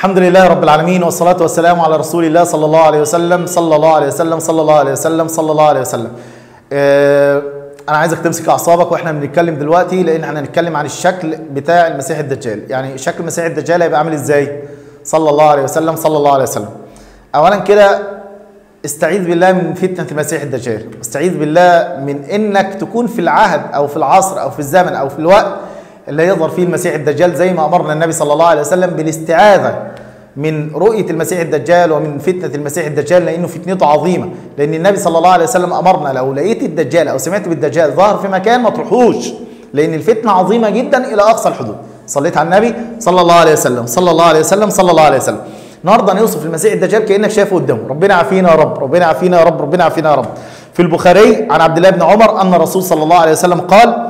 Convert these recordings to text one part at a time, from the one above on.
الحمد لله رب العالمين والصلاة والسلام على رسول الله صلى الله عليه وسلم صلى الله عليه وسلم صلى الله عليه وسلم صلى الله عليه وسلم آه، أنا عايزك تمسك أعصابك وإحنا بنتكلم دلوقتي لأن إحنا هنتكلم عن الشكل بتاع المسيح الدجال يعني شكل المسيح الدجال هيبقى عامل إزاي صلى الله عليه وسلم صلى الله عليه وسلم أولا كده استعيذ بالله من فتنة المسيح الدجال استعيذ بالله من انك تكون في العهد او في العصر او في الزمن او في الوقت اللي يظهر فيه المسيح الدجال زي ما امرنا النبي صلى الله عليه وسلم بالاستعاذة من رؤية المسيح الدجال ومن فتنة المسيح الدجال لانه فتنته عظيمة لان النبي صلى الله عليه وسلم امرنا لو لقيت الدجال او سمعت بالدجال ظهر في مكان ما تروحوش لان الفتنة عظيمة جدا الى اقصى الحدود صليت على النبي صلى الله عليه وسلم صلى الله عليه وسلم صلى الله عليه وسلم النهارده هنوصف المسيح الدجال كانك شايفه قدامه ربنا يعافينا يا رب ربنا يعافينا يا رب ربنا يعافينا يا رب في البخاري عن عبد الله بن عمر ان الرسول صلى الله عليه وسلم قال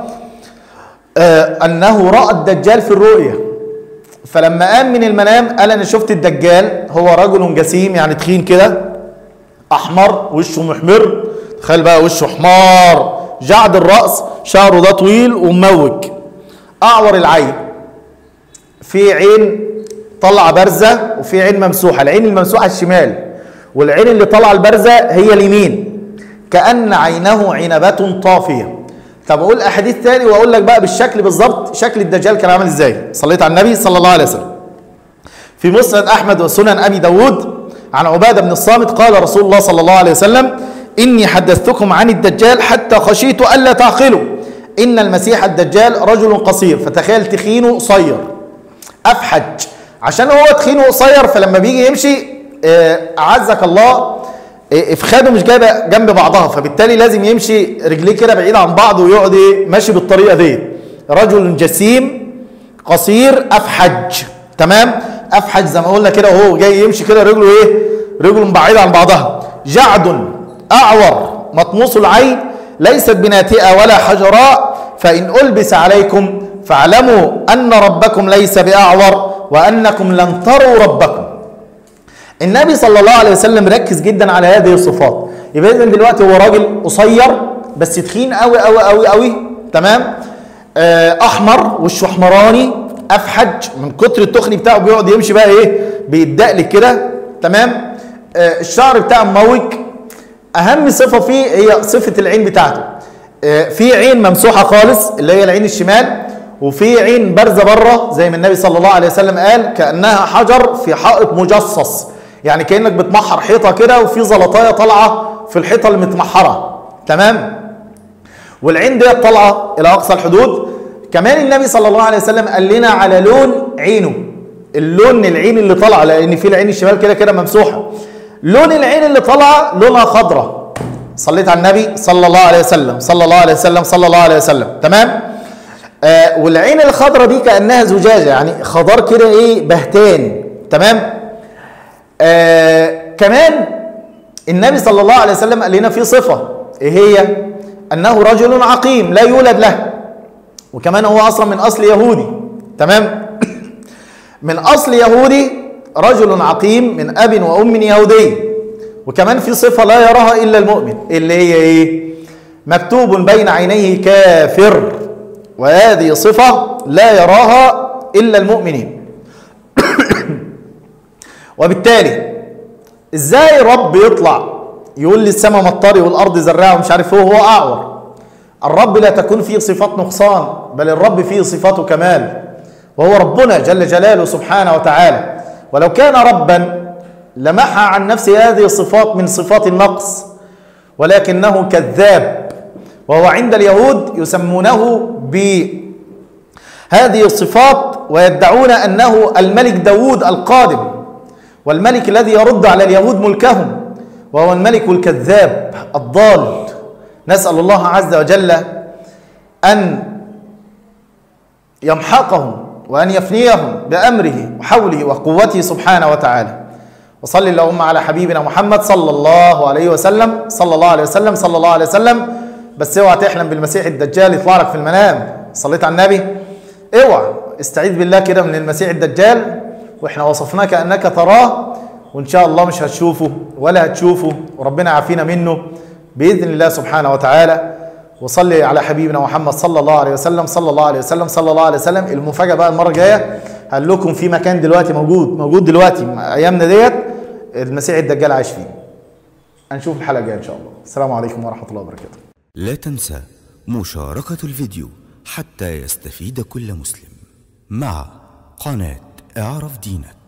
آه انه راى الدجال في الرؤيا فلما قام من المنام قال انا شفت الدجال هو رجل جسيم يعني تخين كده احمر وشه محمر تخيل بقى وشه حمار جعد الراس شعره ده طويل ومموج اعور العين في عين طالعه بارزه وفي عين ممسوحه العين الممسوحه الشمال والعين اللي طالعه البارزه هي اليمين كان عينه عنبه طافيه طب اقول احاديث تاني واقول لك بقى بالشكل بالظبط شكل الدجال كان عامل ازاي صليت على النبي صلى الله عليه وسلم في مسند احمد وسنن ابي داود عن عباده بن الصامت قال رسول الله صلى الله عليه وسلم اني حدثتكم عن الدجال حتى خشيت الا تعقلوا ان المسيح الدجال رجل قصير فتخيل تخينه قصير افحج عشان هو تخين وقصير فلما بيجي يمشي اعزك الله افخاده مش جايبه جنب بعضها فبالتالي لازم يمشي رجليه كده بعيد عن بعض ويقعد ايه ماشي بالطريقه دي رجل جسيم قصير افحج تمام افحج زي ما قلنا كده وهو جاي يمشي كده رجله ايه رجله بعيده عن بعضها جعد اعور مطموس العين ليست بناتئه ولا حجراء فان البس عليكم فاعلموا ان ربكم ليس باعور وانكم لن تروا ربكم النبي صلى الله عليه وسلم ركز جدا على هذه الصفات يبقى اذا دلوقتي هو راجل قصير بس تخين قوي قوي قوي قوي تمام آه احمر وشه احمراني افحج من كتر التخن بتاعه بيقعد يمشي بقى ايه بيتدقلك كده تمام آه الشعر بتاعه مموج اهم صفه فيه هي صفه العين بتاعته آه في عين ممسوحه خالص اللي هي العين الشمال وفي عين بارزه بره زي ما النبي صلى الله عليه وسلم قال كانها حجر في حائط مجصص يعني كانك بتمحر حيطه كده وفي زلطايه طالعه في الحيطه المتمحره تمام والعين ديت طالعه الى اقصى الحدود كمان النبي صلى الله عليه وسلم قال لنا على لون عينه اللون العين اللي طالعه لان في العين الشمال كده كده ممسوحه لون العين اللي طالعه لونها خضراء صليت على النبي صلى الله عليه وسلم صلى الله عليه وسلم صلى الله عليه وسلم تمام آه والعين الخضراء دي كانها زجاجه يعني خضار كده ايه بهتان تمام آه كمان النبي صلى الله عليه وسلم قال لنا في صفه ايه هي انه رجل عقيم لا يولد له وكمان هو اصلا من اصل يهودي تمام من اصل يهودي رجل عقيم من اب وام يهودي وكمان في صفه لا يراها الا المؤمن اللي هي ايه مكتوب بين عينيه كافر وهذه صفة لا يراها إلا المؤمنين وبالتالي ازاي رب يطلع يقول لي السماء مطري والارض زراعه ومش عارف هو هو اعور الرب لا تكون فيه صفات نقصان بل الرب فيه صفات كمال وهو ربنا جل جلاله سبحانه وتعالى ولو كان ربا لمحى عن نفسه هذه الصفات من صفات النقص ولكنه كذاب وهو عند اليهود يسمونه بهذه الصفات ويدعون أنه الملك داود القادم والملك الذي يرد على اليهود ملكهم وهو الملك الكذاب الضال نسأل الله عز وجل أن يمحقهم وأن يفنيهم بأمره وحوله وقوته سبحانه وتعالى وصلي اللهم على حبيبنا محمد صلى الله عليه وسلم صلى الله عليه وسلم صلى الله عليه وسلم بس اوعى تحلم بالمسيح الدجال يطلع لك في المنام صليت على النبي اوعى استعيذ بالله كده من المسيح الدجال واحنا وصفناه كانك تراه وان شاء الله مش هتشوفه ولا هتشوفه وربنا يعافينا منه باذن الله سبحانه وتعالى وصلي على حبيبنا محمد صلى الله عليه وسلم صلى الله عليه وسلم صلى الله عليه وسلم المفاجاه بقى المره الجايه قال لكم في مكان دلوقتي موجود موجود دلوقتي ايامنا ديت المسيح الدجال عايش فيه هنشوف الحلقه الجايه ان شاء الله السلام عليكم ورحمه الله وبركاته لا تنسى مشاركة الفيديو حتى يستفيد كل مسلم مع قناة اعرف دينك